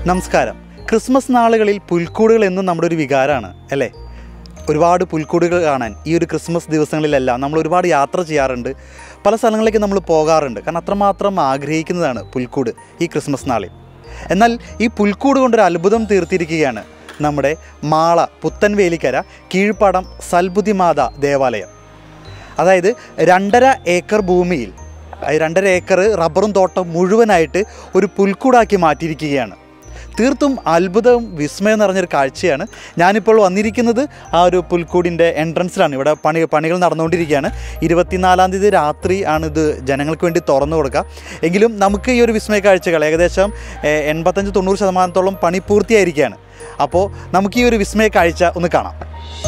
നമസ്കാരം ക്രിസ്മസ് നാളുകളിൽ പുൽക്കൂടുകൾ എന്നും നമ്മുടെ ഒരു വികാരമാണ് അല്ലേ ഒരുപാട് പുൽക്കൂടുകൾ കാണാൻ ഈ ഒരു ക്രിസ്മസ് ദിവസങ്ങളിലെല്ലാം നമ്മൾ ഒരുപാട് യാത്ര ചെയ്യാറുണ്ട് പല സ്ഥലങ്ങളിലേക്ക് നമ്മൾ പോകാറുണ്ട് കാരണം അത്രമാത്രം ആഗ്രഹിക്കുന്നതാണ് പുൽക്കൂട് ഈ ക്രിസ്മസ് നാളിൽ എന്നാൽ ഈ പുൽക്കൂട് കൊണ്ടൊരു അത്ഭുതം തീർത്തിരിക്കുകയാണ് നമ്മുടെ മാള പുത്തൻവേലിക്കര കീഴ്പ്പാടം സൽബുദ്ധിമാത ദേവാലയം അതായത് രണ്ടര ഏക്കർ ഭൂമിയിൽ ആ രണ്ടര ഏക്കർ റബ്ബറും തോട്ടം മുഴുവനായിട്ട് ഒരു പുൽക്കൂടാക്കി മാറ്റിയിരിക്കുകയാണ് തീർത്തും അത്ഭുതവും വിസ്മയം നിറഞ്ഞൊരു കാഴ്ചയാണ് ഞാനിപ്പോൾ വന്നിരിക്കുന്നത് ആ ഒരു പുൽക്കൂടിൻ്റെ എൻട്രൻസിലാണ് ഇവിടെ പണി പണികൾ നടന്നുകൊണ്ടിരിക്കുകയാണ് ഇരുപത്തിനാലാം തീയതി രാത്രി ആണ് ഇത് ജനങ്ങൾക്ക് വേണ്ടി തുറന്നു കൊടുക്കുക എങ്കിലും നമുക്ക് ഈ ഒരു വിസ്മയ കാഴ്ചകൾ ഏകദേശം ഏഹ്, എൺപത്തഞ്ച് തൊണ്ണൂറ് ശതമാനത്തോളം പണി പൂർത്തിയായിരിക്കുകയാണ് അപ്പോൾ നമുക്ക് ഈ ഒരു വിസ്മയ കാഴ്ച ഒന്ന് കാണാം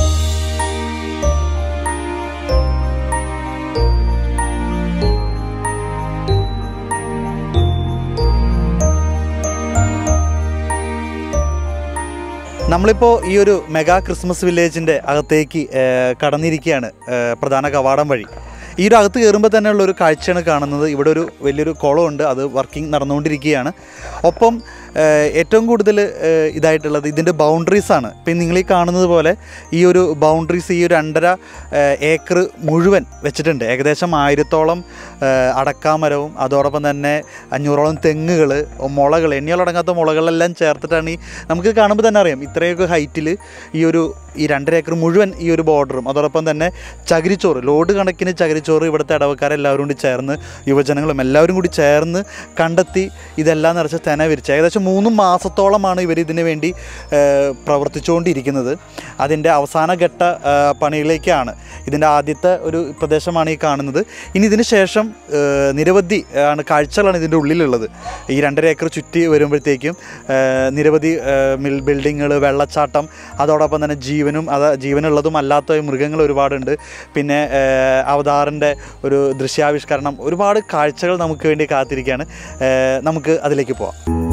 നമ്മളിപ്പോൾ ഈ ഒരു മെഗാ ക്രിസ്മസ് വില്ലേജിൻ്റെ അകത്തേക്ക് ഏഹ്, കടന്നിരിക്കുകയാണ് ഏഹ്, പ്രധാന കവാടം വഴി ഈ ഒരു അകത്ത് കയറുമ്പോൾ തന്നെയുള്ള ഒരു കാഴ്ചയാണ് കാണുന്നത് ഇവിടെ ഒരു വലിയൊരു കുളമുണ്ട് അത് വർക്കിംഗ് നടന്നുകൊണ്ടിരിക്കുകയാണ് ഒപ്പം ഏഹ്, ഏറ്റവും കൂടുതൽ ഏഹ്, ഇതായിട്ടുള്ളത് ഇതിൻ്റെ ബൗണ്ടറീസാണ് ഇപ്പം നിങ്ങൾ ഈ കാണുന്നത് പോലെ ഈ ഒരു ബൗണ്ടറീസ് ഈ ഒരു രണ്ടര ഏഹ്, ഏക്കർ മുഴുവൻ വെച്ചിട്ടുണ്ട് ഏകദേശം ആയിരത്തോളം ഏഹ്, അടക്കാമരവും അതോടൊപ്പം തന്നെ അഞ്ഞൂറോളം തെങ്ങുകൾ മുളകൾ എണ്ണിയോളടങ്ങാത്ത മുളകളെല്ലാം ചേർത്തിട്ടാണ് ഈ നമുക്ക് കാണുമ്പോൾ തന്നെ അറിയാം ഇത്രയൊക്കെ ഹൈറ്റിൽ ഈ ഒരു ഈ രണ്ടര ഏക്കർ മുഴുവൻ ഈ ഒരു ബോർഡറും അതോടൊപ്പം തന്നെ ചകിരിച്ചോറ് ലോഡ് കണക്കിന് ചകിരിച്ചോറ് ഇവിടുത്തെ ഇടവക്കാരെല്ലാവരും കൂടി ചേർന്ന് യുവജനങ്ങളും എല്ലാവരും കൂടി ചേർന്ന് കണ്ടെത്തി ഇതെല്ലാം നിറച്ച് തെന വിരിച്ച് ഏകദേശം മൂന്ന് മാസത്തോളമാണ് ഇവർ ഇതിനു വേണ്ടി ഏഹ്, പ്രവർത്തിച്ചുകൊണ്ടിരിക്കുന്നത് അതിൻ്റെ അവസാന ഘട്ട ഏഹ്, പണികളിലേക്കാണ് ഇതിൻ്റെ ആദ്യത്തെ ഒരു പ്രദേശമാണ് ഈ കാണുന്നത് ഇനി ഇതിന് ശേഷം ഏഹ്, നിരവധി ആണ് കാഴ്ചകളാണ് ഇതിൻ്റെ ഉള്ളിലുള്ളത് ഈ രണ്ടര ഏക്കർ ചുറ്റി വരുമ്പോഴത്തേക്കും ഏഹ്, നിരവധി മിൽ ബിൽഡിങ്ങുകൾ വെള്ളച്ചാട്ടം അതോടൊപ്പം തന്നെ ജീവനും അത് ജീവനുള്ളതും അല്ലാത്ത മൃഗങ്ങൾ ഒരുപാടുണ്ട് പിന്നെ ഏഹ്, അവതാറിൻ്റെ ഒരു ദൃശ്യാവിഷ്കരണം ഒരുപാട് കാഴ്ചകൾ നമുക്ക് വേണ്ടി കാത്തിരിക്കുകയാണ് ഏഹ്, നമുക്ക് അതിലേക്ക് പോവാം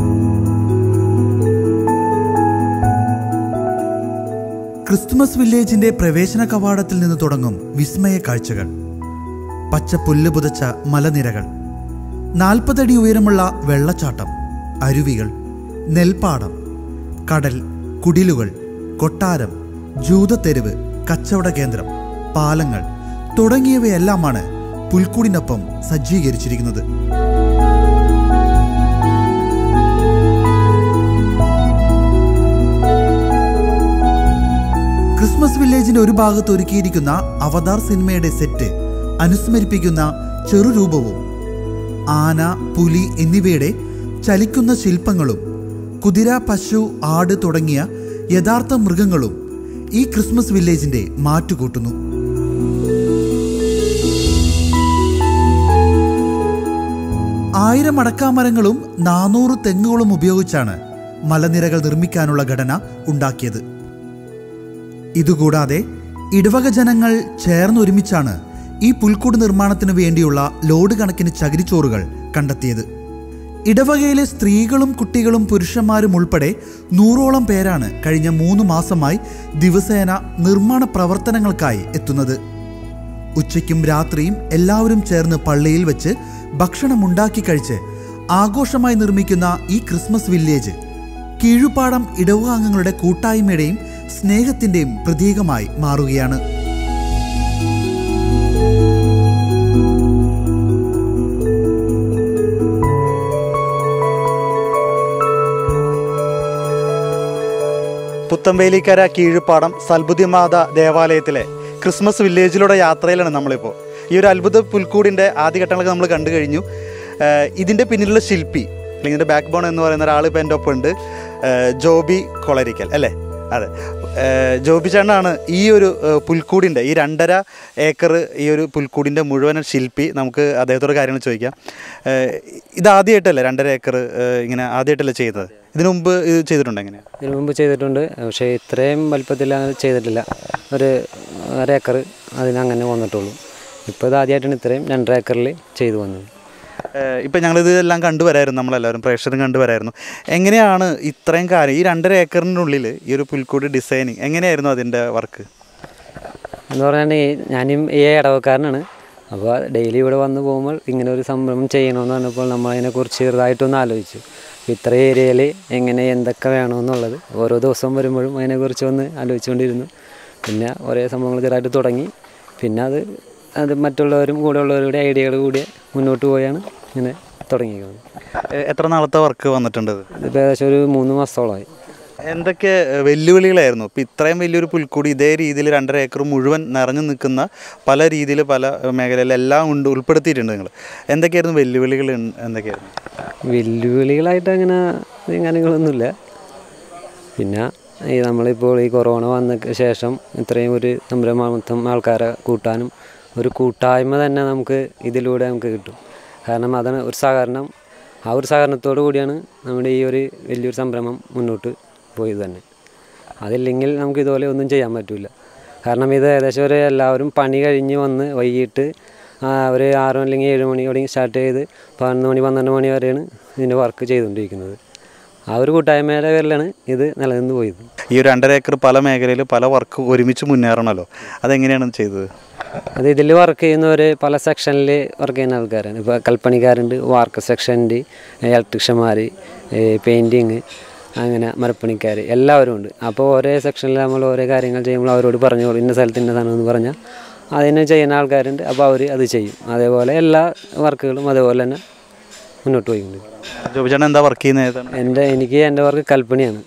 ക്രിസ്തുമസ് വില്ലേജിന്റെ പ്രവേശന കവാടത്തിൽ നിന്ന് തുടങ്ങും വിസ്മയ കാഴ്ചകൾ പച്ച പുല്ല് പുതച്ച മലനിരകൾ നാൽപ്പതടി ഉയരമുള്ള വെള്ളച്ചാട്ടം അരുവികൾ നെൽപ്പാടം കടൽ കുടിലുകൾ കൊട്ടാരം ജൂതത്തെരുവ് കച്ചവട കേന്ദ്രം പാലങ്ങൾ തുടങ്ങിയവയെല്ലാമാണ് പുൽക്കൂടിനൊപ്പം സജ്ജീകരിച്ചിരിക്കുന്നത് ക്രിസ്മസ് വില്ലേജിന്റെ ഒരു ഭാഗത്ത് ഒരുക്കിയിരിക്കുന്ന അവതാർ സിനിമയുടെ സെറ്റ് അനുസ്മരിപ്പിക്കുന്ന ചെറുരൂപവും ആന പുലി എന്നിവയുടെ ചലിക്കുന്ന ശില്പങ്ങളും കുതിര പശു ആട് തുടങ്ങിയ യഥാർത്ഥ മൃഗങ്ങളും ഈ ക്രിസ്മസ് വില്ലേജിന്റെ മാറ്റുകൂട്ടുന്നു ആയിരം അടക്കാമരങ്ങളും നാനൂറ് തെങ്ങുകളും ഉപയോഗിച്ചാണ് മലനിരകൾ നിർമ്മിക്കാനുള്ള ഘടന ഉണ്ടാക്കിയത് ഇതുകൂടാതെ ഇടവക ജനങ്ങൾ ചേർന്നൊരുമിച്ചാണ് ഈ പുൽക്കൂട് നിർമ്മാണത്തിന് വേണ്ടിയുള്ള ലോഡ് കണക്കിന് ചകിരിച്ചോറുകൾ കണ്ടെത്തിയത് ഇടവകയിലെ സ്ത്രീകളും കുട്ടികളും പുരുഷന്മാരും ഉൾപ്പെടെ നൂറോളം പേരാണ് കഴിഞ്ഞ മൂന്ന് മാസമായി ദിവസേന നിർമ്മാണ പ്രവർത്തനങ്ങൾക്കായി എത്തുന്നത് ഉച്ചയ്ക്കും രാത്രിയും എല്ലാവരും ചേർന്ന് പള്ളിയിൽ വെച്ച് ഭക്ഷണം ഉണ്ടാക്കി കഴിച്ച് ആഘോഷമായി നിർമ്മിക്കുന്ന ഈ ക്രിസ്മസ് വില്ലേജ് കീഴുപാടം ഇടവകാംഗങ്ങളുടെ കൂട്ടായ്മയുടെയും സ്നേഹത്തിന്റെയും പ്രതീകമായി മാറുകയാണ് പുത്തമ്പേലിക്കര കീഴുപ്പാടം സൽബുദ്ധിമാത ദേവാലയത്തിലെ ക്രിസ്മസ് വില്ലേജിലൂടെ യാത്രയിലാണ് നമ്മളിപ്പോൾ ഈ ഒരു അത്ഭുത പുൽക്കൂടിൻ്റെ ആദ്യഘട്ടങ്ങളൊക്കെ നമ്മൾ കണ്ടു കഴിഞ്ഞു ഏഹ് ഇതിൻ്റെ പിന്നിലുള്ള ശില്പി അല്ലെങ്കിൽ ഇതിൻ്റെ ബാക്ക് ബോൺ എന്ന് പറയുന്ന ഒരാൾ ഇപ്പോൾ എൻ്റെ ഒപ്പം ഉണ്ട് ഏഹ് ജോബി കൊളരിക്കൽ അല്ലേ അതെ ഏഹ് ജോബി ചേട്ടനാണ് ഈ ഒരു ഏഹ് പുൽക്കൂടിൻ്റെ ഈ രണ്ടര ഏക്കർ ഈ ഒരു പുൽക്കൂടിൻ്റെ മുഴുവൻ ശില്പി നമുക്ക് അദ്ദേഹത്തോട് കാര്യങ്ങൾ ചോദിക്കാം ഏഹ് ഇതാദ്യമായിട്ടല്ലേ രണ്ടര ഏക്കർ ഏഹ് ഇങ്ങനെ ആദ്യമായിട്ടല്ലേ ചെയ്തത് ഇതിനു മുമ്പ് ഇത് ചെയ്തിട്ടുണ്ടോ എങ്ങനെയാണ് ഇതിനു മുമ്പ് ചെയ്തിട്ടുണ്ട് പക്ഷേ ഇത്രയും വലിപ്പത്തിൽ അങ്ങനെ ചെയ്തിട്ടില്ല ഒരു അര ഏക്കർ അതിനങ്ങനെ വന്നിട്ടുള്ളൂ ഇപ്പോൾ ഇത് ആദ്യമായിട്ടാണ് ഇത്രയും രണ്ടര ഏക്കറിൽ ചെയ്തു വന്നത് ഏഹ് ഇപ്പം ഞങ്ങളിത് എല്ലാം കണ്ടുവരായിരുന്നു നമ്മളെല്ലാവരും പ്രേക്ഷകരും കണ്ടുവരായിരുന്നു എങ്ങനെയാണ് ഇത്രയും കാര്യം ഈ രണ്ടര ഏക്കറിനുള്ളിൽ ഈ ഒരു പുൽക്കൂട് ഡിസൈനിങ് എങ്ങനെയായിരുന്നു അതിൻ്റെ വർക്ക് എന്ന് പറഞ്ഞാൽ ഞാനും ഈ ഇടവക്കാരനാണ് അപ്പോൾ ഡെയിലി ഇവിടെ വന്ന് പോകുമ്പോൾ ഇങ്ങനെ ഒരു സംരംഭം ചെയ്യണമെന്ന് പറഞ്ഞപ്പോൾ നമ്മൾ അതിനെക്കുറിച്ച് ചെറുതായിട്ടൊന്ന് ആലോചിച്ചു ഇത്ര ഏരിയയിൽ എങ്ങനെ എന്തൊക്കെ വേണമെന്നുള്ളത് ഓരോ ദിവസം വരുമ്പോഴും അതിനെക്കുറിച്ച് ഒന്ന് ആലോചിച്ചുകൊണ്ടിരുന്നു പിന്നെ ഒരേ സംഭവങ്ങൾ ചെറുതായിട്ട് തുടങ്ങി പിന്നെ അത് അത് മറ്റുള്ളവരും കൂടെ ഉള്ളവരുടെ ഐഡിയകൾ കൂടി മുന്നോട്ട് പോയാണ് ഇങ്ങനെ തുടങ്ങിയിരിക്കുന്നത് എ- എത്ര നാളത്തെ വർക്ക് വന്നിട്ടുണ്ട് ഇത്? ഇതിപ്പോൾ ഏകദേശം ഒരു മൂന്ന് മാസത്തോളമായി എന്തൊക്കെ ഏഹ്, വെല്ലുവിളികളായിരുന്നു ഇപ്പം ഇത്രയും വലിയൊരു പുൽക്കൂടി ഇതേ രീതിയിൽ രണ്ടര ഏക്കർ മുഴുവൻ നിറഞ്ഞു നിൽക്കുന്ന പല രീതിയിൽ പല മേഖലയിൽ എല്ലാം ഉണ്ട് ഉൾപ്പെടുത്തിയിട്ടുണ്ട് നിങ്ങൾ എന്തൊക്കെയായിരുന്നു വെല്ലുവിളികൾ ഉൺ- എന്തൊക്കെയായിരുന്നു വെല്ലുവിളികളായിട്ട് അങ്ങനെ കാര്യങ്ങളൊന്നുമില്ല പിന്നെ ഈ നമ്മളിപ്പോൾ ഈ കൊറോണ വന്ന ശേഷം ഇത്രയും ഒരു സംരംഭം മൊത്തം ആൾക്കാരെ കൂട്ടാനും ഒരു കൂട്ടായ്മ തന്നെ നമുക്ക് ഇതിലൂടെ നമുക്ക് കിട്ടും കാരണം അതാണ് ഒരു സഹകരണം ആ ഒരു സഹകരണത്തോടു കൂടിയാണ് നമ്മുടെ ഈ ഒരു വലിയൊരു സംരംഭം മുന്നോട്ട് പോയത് തന്നെ അതില്ലെങ്കിൽ നമുക്ക് ഇതുപോലെ ഒന്നും ചെയ്യാൻ പറ്റില്ല കാരണം ഇത് ഏകദേശം ഒരു എല്ലാവരും പണി കഴിഞ്ഞ് വന്ന് വൈകിട്ട് ആ, ഒരു ആറ് മണി അല്ലെങ്കിൽ ഏഴ് മണിയോടെ സ്റ്റാർട്ട് ചെയ്ത് പതിനൊന്ന് മണി പന്ത്രണ്ട് മണി വരെയാണ് ഇതിൻ്റെ വർക്ക് ചെയ്തുകൊണ്ടിരിക്കുന്നത് ആ ഒരു കൂട്ടായ്മയുടെ പേരിലാണ് ഇത് നിലനിന്ന് പോയത് ഈ ഒരു രണ്ടര ഏക്കർ പല മേഖലയിൽ പല വർക്ക് ഒരുമിച്ച് മുന്നേറണമല്ലോ അതെങ്ങനെയാണ് ചെയ്തത് അത് ഇതിൽ വർക്ക് ചെയ്യുന്നവർ പല സെക്ഷനിൽ വർക്ക് ചെയ്യുന്ന ആൾക്കാരാണ് ഇപ്പോൾ കൽപ്പണിക്കാരുണ്ട് വാർക്ക് സെക്ഷനുണ്ട് ഇലക്ട്രീഷ്യന്മാർ പെയിൻറ്റിങ് അങ്ങനെ മരപ്പണിക്കാർ എല്ലാവരും ഉണ്ട് അപ്പോൾ ഓരോ സെക്ഷനിൽ നമ്മൾ ഓരോ കാര്യങ്ങൾ ചെയ്യുമ്പോൾ അവരോട് പറഞ്ഞു ഇന്ന സ്ഥലത്ത് ഇന്ന സാധനം എന്ന് പറഞ്ഞാൽ അതിന് ചെയ്യുന്ന ആൾക്കാരുണ്ട് അപ്പോൾ അവർ അത് ചെയ്യും അതേപോലെ എല്ലാ വർക്കുകളും അതേപോലെ തന്നെ മുന്നോട്ട് പോയിക്കൊണ്ടിരിക്കും ജോബിചേട്ടൻ എന്താ വർക്ക് ചെയ്യുന്നത് ഏതാണ് എൻ്റെ എനിക്ക് എൻ്റെ വർക്ക് കൽപ്പണിയാണ്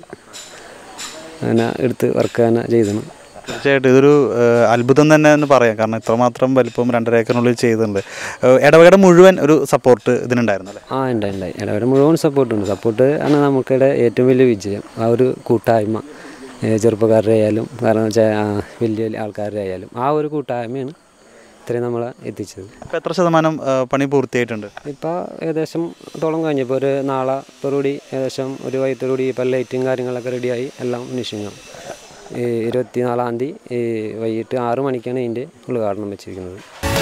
അങ്ങനെ എടുത്ത് വർക്ക് തന്നെ ചെയ്തത് തീർച്ചയായിട്ടും ഇതൊരു ഏഹ്, അത്ഭുതം തന്നെ എന്ന് പറയാം കാരണം ഇത്രമാത്രം വലിപ്പം രണ്ടര ഏക്കറിനുള്ളിൽ ചെയ്തിട്ടുണ്ട് ഏഹ്, ഇടവകയുടെ മുഴുവൻ ഒരു സപ്പോർട്ട് ഇതിനുണ്ടായിരുന്നു അല്ലേ ആ ഉണ്ട് ഉണ്ടായി ഇടവരെ മുഴുവൻ സപ്പോർട്ടുണ്ട് സപ്പോർട്ട് ആണ് നമുക്കിടെ ഏറ്റവും വലിയ വിജയം ആ ഒരു കൂട്ടായ്മ ഏ, ചെറുപ്പക്കാരുടെ ആയാലും കാരണം വെച്ചാൽ ആ, വലിയ വലിയ ആൾക്കാരുടെ ആയാലും ആ ഒരു കൂട്ടായ്മയാണ് ഇത്രയും നമ്മളെ എത്തിച്ചത് ഇപ്പം എത്ര ശതമാനം ഏഹ്, പണി പൂർത്തിയായിട്ടുണ്ട് ഇപ്പോൾ ഏകദേശം തോളം കഴിഞ്ഞു ഇപ്പോൾ ഒരു നാളെ കൂടി ഏകദേശം ഒരു വൈകിട്ടോടുകൂടി ഇപ്പോൾ ലൈറ്റും കാര്യങ്ങളൊക്കെ റെഡിയായി എല്ലാം ഫിനിഷിങ്ങാവും ഈ ഇരുപത്തിനാലാം തീയതി ഈ വൈകിട്ട് ആറ് മണിക്കാണ് ഇതിൻ്റെ ഉദ്ഘാടനം വെച്ചിരിക്കുന്നത്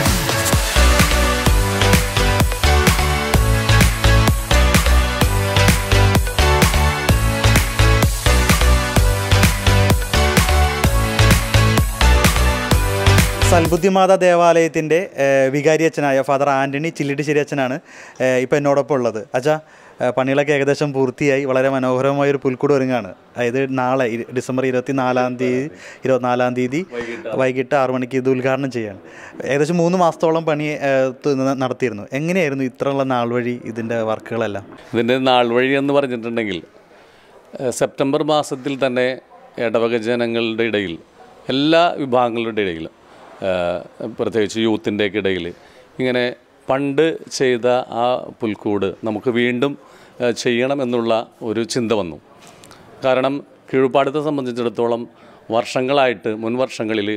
സൽബുദ്ധിമാത ദേവാലയത്തിൻ്റെ ഏഹ്, വികാരി അച്ഛനായ ഫാദർ ആൻ്റണി ചില്ലിട്ടിശ്ശേരി അച്ഛനാണ് ഏഹ്, ഇപ്പം എന്നോടൊപ്പം ഉള്ളത് അച്ഛാ ഏഹ്, പണികളൊക്കെ ഏകദേശം പൂർത്തിയായി വളരെ മനോഹരമായ ഒരു പുൽക്കൂട് ഒരുങ്ങാണ് അതായത് നാളെ ഇരു- ഡിസംബർ ഇരുപത്തി നാലാം തീയതി ഇരുപത്തിനാലാം തീയതി വൈകിട്ട് ആറു മണിക്ക് ഇത് ഉദ്ഘാടനം ചെയ്യാണ് ഏകദേശം മൂന്ന് മാസത്തോളം പണി ഏഹ്, ത- നടത്തിയിരുന്നു എങ്ങനെയായിരുന്നു ഇത്രയുള്ള നാൾ വഴി ഇതിൻ്റെ വർക്കുകളെല്ലാം ഇതിൻ്റെ നാൾ വഴി എന്ന് പറഞ്ഞിട്ടുണ്ടെങ്കിൽ ഏഹ്, സെപ്റ്റംബർ മാസത്തിൽ തന്നെ ഇടവക ജനങ്ങളുടെ ഇടയിൽ എല്ലാ വിഭാഗങ്ങളുടെ ഇടയിൽ ഏഹ്, പ്രത്യേകിച്ച് യൂത്തിൻ്റെയൊക്കെ ഇടയിൽ ഇങ്ങനെ പണ്ട് ചെയ്ത ആ പുൽക്കൂട് നമുക്ക് വീണ്ടും ഏഹ്, ചെയ്യണം എന്നുള്ള ഒരു ചിന്ത വന്നു കാരണം കീഴ്പ്പാടത്തെ സംബന്ധിച്ചിടത്തോളം വർഷങ്ങളായിട്ട് മുൻ വർഷങ്ങളിൽ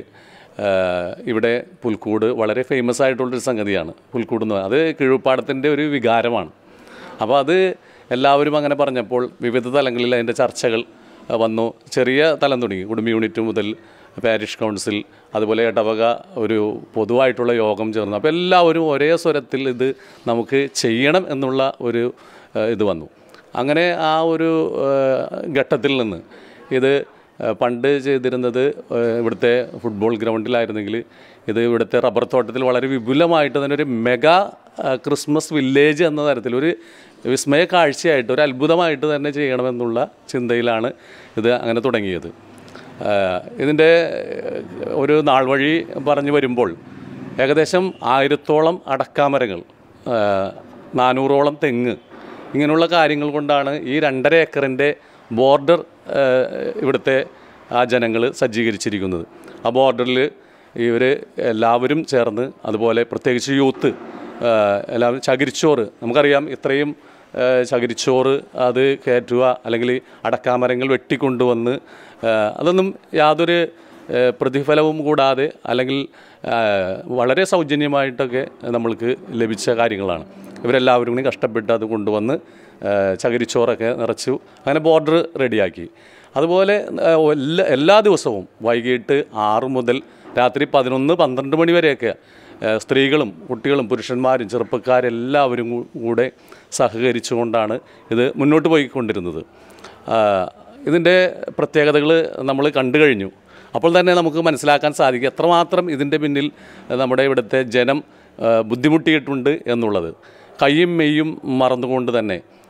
ഇവിടെ പുൽക്കൂട് വളരെ ഫേമസ് ആയിട്ടുള്ളൊരു സംഗതിയാണ് പുൽക്കൂട് എന്ന് പറയുന്നത് അത് കീഴ്പ്പാടത്തിൻ്റെ ഒരു വികാരമാണ് അപ്പോൾ അത് എല്ലാവരും അങ്ങനെ പറഞ്ഞപ്പോൾ വിവിധ തലങ്ങളിൽ അതിൻ്റെ ചർച്ചകൾ ആ, വന്നു ചെറിയ തലം തുടങ്ങി കുടുംബ യൂണിറ്റ് മുതൽ പാരിഷ് കൗൺസിൽ അതുപോലെ ഇടവക ഒരു പൊതുവായിട്ടുള്ള യോഗം ചേർന്നു അപ്പോൾ എല്ലാവരും ഒരേ സ്വരത്തിൽ ഇത് നമുക്ക് ചെയ്യണം എന്നുള്ള ഒരു ആ, ഇത് വന്നു അങ്ങനെ ആ ഒരു ആ, ഘട്ടത്തിൽ നിന്ന് ഇത് ആ, പണ്ട് ചെയ്തിരുന്നത് ആ, ഇവിടുത്തെ ഫുട്ബോൾ ഗ്രൗണ്ടിലായിരുന്നെങ്കിൽ ഇത് ഇവിടുത്തെ റബ്ബർ തോട്ടത്തിൽ വളരെ വിപുലമായിട്ട് തന്നെ ഒരു മെഗാ ആ, ക്രിസ്മസ് വില്ലേജ് എന്ന തരത്തിൽ ഒരു വിസ്മയ കാഴ്ചയായിട്ട് ഒരു അത്ഭുതമായിട്ട് തന്നെ ചെയ്യണമെന്നുള്ള ചിന്തയിലാണ് ഇത് അങ്ങനെ തുടങ്ങിയത് ആ, ഇതിൻ്റെ ഒരു നാൾ വഴി പറഞ്ഞു വരുമ്പോൾ ഏകദേശം ആയിരത്തോളം അടക്കാമരങ്ങൾ ആ, നാനൂറോളം തെങ്ങ് ഇങ്ങനെയുള്ള കാര്യങ്ങൾ കൊണ്ടാണ് ഈ രണ്ടര ഏക്കറിൻ്റെ ബോർഡർ ഇവിടുത്തെ ആ ജനങ്ങൾ സജ്ജീകരിച്ചിരിക്കുന്നത് ആ ബോർഡറിൽ ഇവർ എല്ലാവരും ചേർന്ന് അതുപോലെ പ്രത്യേകിച്ച് യൂത്ത് ആ, എല്ലാവരും ചകിരിച്ചോറ് നമുക്കറിയാം ഇത്രയും ആ, ചകിരിച്ചോറ് അത് കയറ്റുക അല്ലെങ്കിൽ അടക്കാമരങ്ങൾ വെട്ടിക്കൊണ്ടുവന്ന് ആ, അതൊന്നും യാതൊരു ആ, പ്രതിഫലവും കൂടാതെ അല്ലെങ്കിൽ ആ, വളരെ സൗജന്യമായിട്ടൊക്കെ നമ്മൾക്ക് ലഭിച്ച കാര്യങ്ങളാണ് ഇവരെല്ലാവരും കൂടി കഷ്ടപ്പെട്ട് അത് കൊണ്ടുവന്ന് ആ, ചകിരിച്ചോറൊക്കെ നിറച്ചു അങ്ങനെ ബോർഡർ റെഡിയാക്കി അതുപോലെ ആ, എല്ലാ എല്ലാ ദിവസവും വൈകിട്ട് ആറ് മുതൽ രാത്രി പതിനൊന്ന് പന്ത്രണ്ട് മണി വരെയൊക്കെ ആ, സ്ത്രീകളും കുട്ടികളും പുരുഷന്മാരും ചെറുപ്പക്കാരെല്ലാവരും കൂ- കൂടെ സഹകരിച്ചുകൊണ്ടാണ് ഇത് മുന്നോട്ട് പോയിക്കൊണ്ടിരുന്നത് ആ, ഇതിൻ്റെ പ്രത്യേകതകൾ നമ്മൾ കണ്ടു കഴിഞ്ഞു അപ്പോൾ തന്നെ നമുക്ക് മനസ്സിലാക്കാൻ സാധിക്കും എത്രമാത്രം ഇതിൻ്റെ പിന്നിൽ നമ്മുടെ ഇവിടുത്തെ ജനം ആ, ബുദ്ധിമുട്ടിയിട്ടുണ്ട് എന്നുള്ളത് കൈയും മെയ്യും മറന്നുകൊണ്ട് തന്നെ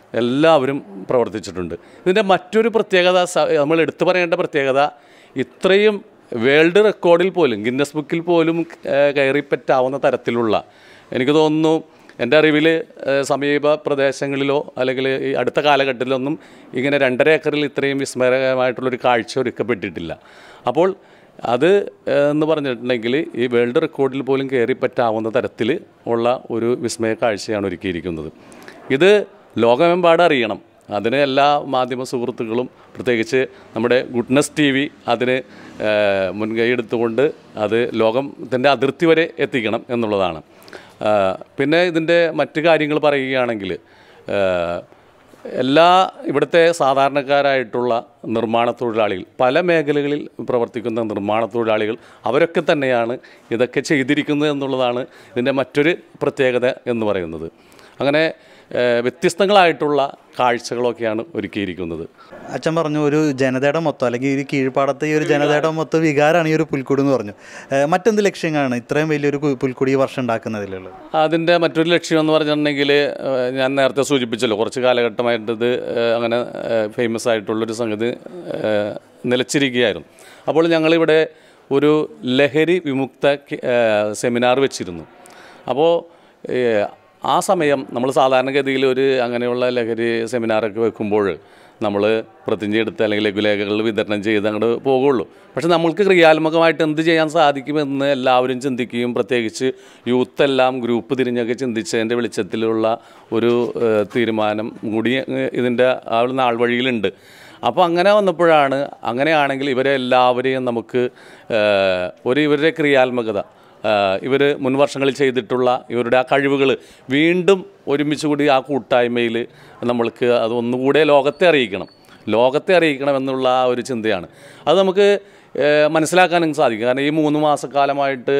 എല്ലാവരും പ്രവർത്തിച്ചിട്ടുണ്ട് ഇതിൻ്റെ മറ്റൊരു പ്രത്യേകത സ- നമ്മൾ എടുത്തു പറയേണ്ട പ്രത്യേകത ഇത്രയും വേൾഡ് റെക്കോർഡിൽ പോലും ഗിന്നസ് ബുക്കിൽ പോലും ഏഹ്, കയറിപ്പറ്റാവുന്ന തരത്തിലുള്ള എനിക്ക് തോന്നുന്നു എൻ്റെ അറിവിൽ ഏഹ്, സമീപ പ്രദേശങ്ങളിലോ അല്ലെങ്കിൽ ഈ അടുത്ത കാലഘട്ടത്തിലൊന്നും ഇങ്ങനെ രണ്ടര ഏക്കറിൽ ഇത്രയും വിസ്മയകരമായിട്ടുള്ളൊരു കാഴ്ച ഒരുക്കപ്പെട്ടിട്ടില്ല അപ്പോൾ അത് ഏഹ്, എന്ന് പറഞ്ഞിട്ടുണ്ടെങ്കിൽ ഈ വേൾഡ് റെക്കോർഡിൽ പോലും കയറിപ്പറ്റാവുന്ന തരത്തിൽ ഉള്ള ഒരു വിസ്മയ കാഴ്ചയാണ് ഒരുക്കിയിരിക്കുന്നത് ഇത് ലോകമെമ്പാടും അറിയണം അതിന് എല്ലാ മാധ്യമ സുഹൃത്തുക്കളും പ്രത്യേകിച്ച് നമ്മുടെ ഗുഡ്നസ് ടി വി അതിന് ഏഹ്, മുൻകൈ എടുത്തുകൊണ്ട് അത് ലോകത്തിൻ്റെ അതിർത്തി വരെ എത്തിക്കണം എന്നുള്ളതാണ് ആഹ്, പിന്നെ ഇതിൻ്റെ മറ്റ് കാര്യങ്ങൾ പറയുകയാണെങ്കിൽ ഏഹ്, എല്ലാ ഇവിടുത്തെ സാധാരണക്കാരായിട്ടുള്ള നിർമ്മാണ തൊഴിലാളികൾ പല മേഖലകളിൽ പ്രവർത്തിക്കുന്ന നിർമ്മാണ തൊഴിലാളികൾ അവരൊക്കെ തന്നെയാണ് ഇതൊക്കെ ചെയ്തിരിക്കുന്നത് എന്നുള്ളതാണ് ഇതിൻ്റെ മറ്റൊരു പ്രത്യേകത എന്ന് പറയുന്നത് അങ്ങനെ ഏഹ്, വ്യത്യസ്തങ്ങളായിട്ടുള്ള കാഴ്ചകളൊക്കെയാണ് ഒരുക്കിയിരിക്കുന്നത് അച്ഛൻ പറഞ്ഞു ഒരു ജനതയുടെ മൊത്തം അല്ലെങ്കിൽ ഈ കീഴ്പ്പാടത്തെ ഈ ഒരു ജനതയുടെ മൊത്തം വികാരമാണ് ഈ ഒരു പുൽക്കൂട് എന്ന് പറഞ്ഞു ഏഹ് മറ്റെന്ത് ലക്ഷ്യങ്ങളാണ് ഇത്രയും വലിയൊരു കു- പുൽക്കൂട് ഈ വർഷം ഉണ്ടാക്കുന്നതിലുള്ളത് അതിൻ്റെ മറ്റൊരു ലക്ഷ്യം എന്ന് പറഞ്ഞിട്ടുണ്ടെങ്കിൽ ഏഹ്, ഞാൻ നേരത്തെ സൂചിപ്പിച്ചല്ലോ കുറച്ച് കാലഘട്ടമായിട്ട് ഇത് ഏഹ്, അങ്ങനെ ഫേമസ് ആയിട്ടുള്ളൊരു സംഗതി ഏഹ്, നിലച്ചിരിക്കുകയായിരുന്നു അപ്പോൾ ഞങ്ങളിവിടെ ഒരു ലഹരി വിമുക്ത കെ- ഏഹ്, സെമിനാർ വെച്ചിരുന്നു അപ്പോൾ ഏഹ്, ആ സമയം നമ്മൾ സാധാരണഗതിയിൽ ഒരു അങ്ങനെയുള്ള ലഹരി സെമിനാറൊക്കെ വെക്കുമ്പോൾ നമ്മൾ പ്രതിജ്ഞ എടുത്ത് അല്ലെങ്കിൽ ലഘുലേഖകൾ വിതരണം ചെയ്ത് അങ്ങോട്ട് പോകുള്ളൂ പക്ഷെ നമ്മൾക്ക് ക്രിയാത്മകമായിട്ട് എന്ത് ചെയ്യാൻ സാധിക്കുമെന്ന് എല്ലാവരും ചിന്തിക്കുകയും പ്രത്യേകിച്ച് യൂത്ത് എല്ലാം ഗ്രൂപ്പ് തിരിഞ്ഞൊക്കെ ചിന്തിച്ചതിൻ്റെ വെളിച്ചത്തിലുള്ള ഒരു ഏഹ്, തീരുമാനം കൂടി ഏഹ്, ഇതിൻ്റെ ആ ഒരു നാൾ വഴിയിലുണ്ട് അപ്പോൾ അങ്ങനെ വന്നപ്പോഴാണ് അങ്ങനെയാണെങ്കിൽ ഇവരെ എല്ലാവരെയും നമുക്ക് ഏഹ്, ഒരു ഇവരുടെ ക്രിയാത്മകത ഇവർ മുൻ വർഷങ്ങളിൽ ചെയ്തിട്ടുള്ള ഇവരുടെ ആ കഴിവുകൾ വീണ്ടും ഒരുമിച്ച് കൂടി ആ കൂട്ടായ്മയിൽ നമ്മൾക്ക് അത് ഒന്നുകൂടെ ലോകത്തെ അറിയിക്കണം ലോകത്തെ അറിയിക്കണം എന്നുള്ള ആ ഒരു ചിന്തയാണ് അത് നമുക്ക് ഏഹ്, മനസ്സിലാക്കാനും സാധിക്കും കാരണം ഈ മൂന്ന് മാസക്കാലമായിട്ട്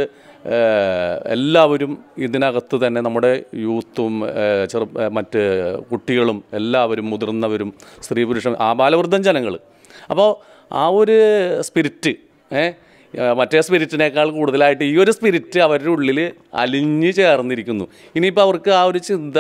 ഏഹ്, എല്ലാവരും ഇതിനകത്ത് തന്നെ നമ്മുടെ യൂത്തും ഏഹ്, ചെറു ഏഹ്, മറ്റ് കുട്ടികളും എല്ലാവരും മുതിർന്നവരും സ്ത്രീ പുരുഷൻ ആബാലവൃദ്ധം ജനങ്ങൾ അപ്പോൾ ആ ഒരു സ്പിരിറ്റ് ഏഹ് ഏഹ് മറ്റേ സ്പിരിറ്റിനേക്കാൾ കൂടുതലായിട്ട് ഈ ഒരു സ്പിരിറ്റ് അവരുടെ ഉള്ളിൽ അലിഞ്ഞു ചേർന്നിരിക്കുന്നു ഇനിയിപ്പോൾ അവർക്ക് ആ ഒരു ചിന്ത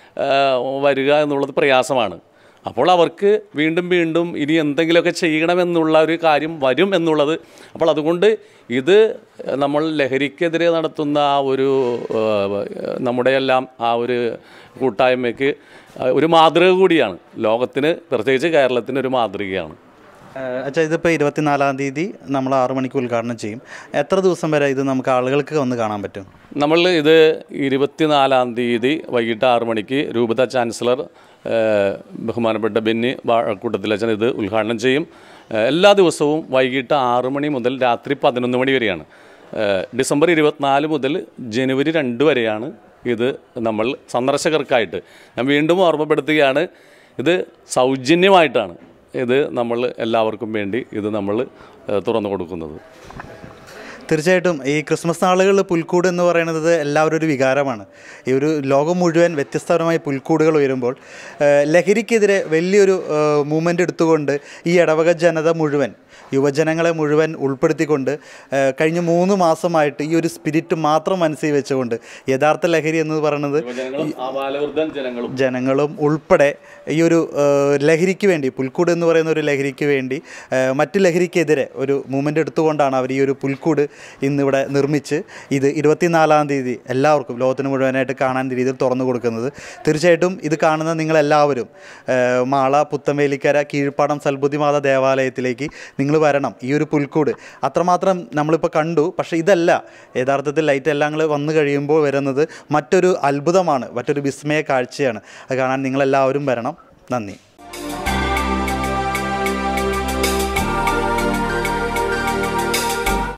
ഏഹ് വരിക എന്നുള്ളത് പ്രയാസമാണ് അപ്പോൾ അവർക്ക് വീണ്ടും വീണ്ടും ഇനി എന്തെങ്കിലുമൊക്കെ ചെയ്യണമെന്നുള്ള ഒരു കാര്യം വരും എന്നുള്ളത് അപ്പോൾ അതുകൊണ്ട് ഇത് നമ്മൾ ലഹരിക്കെതിരെ നടത്തുന്ന ആ ഒരു ഏഹ്, നമ്മുടെ എല്ലാം ആ ഒരു കൂട്ടായ്മയ്ക്ക് ഒരു മാതൃക കൂടിയാണ് ലോകത്തിന് പ്രത്യേകിച്ച് കേരളത്തിന് ഒരു മാതൃകയാണ് ഏഹ് അച്ഛാ ഇതിപ്പോൾ ഇരുപത്തിനാലാം തീയതി നമ്മൾ ആറു മണിക്ക് ഉദ്ഘാടനം ചെയ്യും എത്ര ദിവസം വരെ ഇത് നമുക്ക് ആളുകൾക്ക് വന്ന് കാണാൻ പറ്റും നമ്മൾ ഇത് ഇരുപത്തിനാലാം തീയതി വൈകിട്ട് ആറ് മണിക്ക് രൂപത ചാൻസലർ ഏഹ്, ബഹുമാനപ്പെട്ട ബെന്നി കൂട്ടത്തിലച്ഛൻ ഇത് ഉദ്ഘാടനം ചെയ്യും ഏഹ്, എല്ലാ ദിവസവും വൈകിട്ട് ആറ് മണി മുതൽ രാത്രി പതിനൊന്ന് മണി വരെയാണ് ഏഹ്, ഡിസംബർ ഇരുപത്തിനാല് മുതൽ ജനുവരി രണ്ട് വരെയാണ് ഇത് നമ്മൾ സന്ദർശകർക്കായിട്ട് ഞാൻ വീണ്ടും ഓർമ്മപ്പെടുത്തുകയാണ് ഇത് സൗജന്യമായിട്ടാണ് ഇത് നമ്മൾ എല്ലാവർക്കും വേണ്ടി ഇത് നമ്മൾ ഏഹ്, തുറന്നു കൊടുക്കുന്നത് തീർച്ചയായിട്ടും ഈ ക്രിസ്മസ് നാളുകളിൽ പുൽക്കൂട് എന്ന് പറയുന്നത് എല്ലാവരും ഒരു വികാരമാണ് ഈ ഒരു ലോകം മുഴുവൻ വ്യത്യസ്തപരമായ പുൽക്കൂടുകൾ ഉയരുമ്പോൾ ഏഹ്, ലഹരിക്കെതിരെ വലിയൊരു മൂവ്മെൻ്റ് എടുത്തുകൊണ്ട് ഈ ഇടവക ജനത മുഴുവൻ യുവജനങ്ങളെ മുഴുവൻ ഉൾപ്പെടുത്തിക്കൊണ്ട് ഏഹ്, കഴിഞ്ഞ മൂന്ന് മാസമായിട്ട് ഈ ഒരു സ്പിരിറ്റ് മാത്രം മനസ്സിൽ വെച്ചുകൊണ്ട് യഥാർത്ഥ ലഹരി എന്ന് പറയുന്നത് ജനങ്ങളും ആബാലവൃദ്ധം ജനങ്ങളും ജനങ്ങളും ഉൾപ്പെടെ ഈ ഒരു ഏഹ്, ലഹരിക്ക് വേണ്ടി പുൽക്കൂട് എന്ന് പറയുന്ന ഒരു ലഹരിക്ക് വേണ്ടി ഏഹ്, മറ്റ് ലഹരിക്കെതിരെ ഒരു മൂവ്മെൻ്റ് എടുത്തുകൊണ്ടാണ് അവർ ഈ ഒരു പുൽക്കൂട് ഇന്നിവിടെ നിർമ്മിച്ച് ഇത് ഇരുപത്തിനാലാം തീയതി എല്ലാവർക്കും ലോകത്തിന് മുഴുവനായിട്ട് കാണാൻ രീതിയിൽ തുറന്നു കൊടുക്കുന്നത് തീർച്ചയായിട്ടും ഇത് കാണുന്ന നിങ്ങളെല്ലാവരും ഏഹ്, മാള പുത്തമ്പേലിക്കര കീഴ്പ്പാടം സൽബുദ്ധിമാത ദേവാലയത്തിലേക്ക് നിങ്ങൾ വരണം ഈ ഒരു പുൽക്കൂട് അത്രമാത്രം നമ്മളിപ്പോൾ കണ്ടു പക്ഷേ ഇതല്ല യഥാർത്ഥത്തിൽ ലൈറ്റ് എല്ലാം കൂടെ വന്നു കഴിയുമ്പോൾ വരുന്നത് മറ്റൊരു അത്ഭുതമാണ് മറ്റൊരു വിസ്മയ കാഴ്ചയാണ് അത് കാണാൻ നിങ്ങളെല്ലാവരും വരണം നന്ദി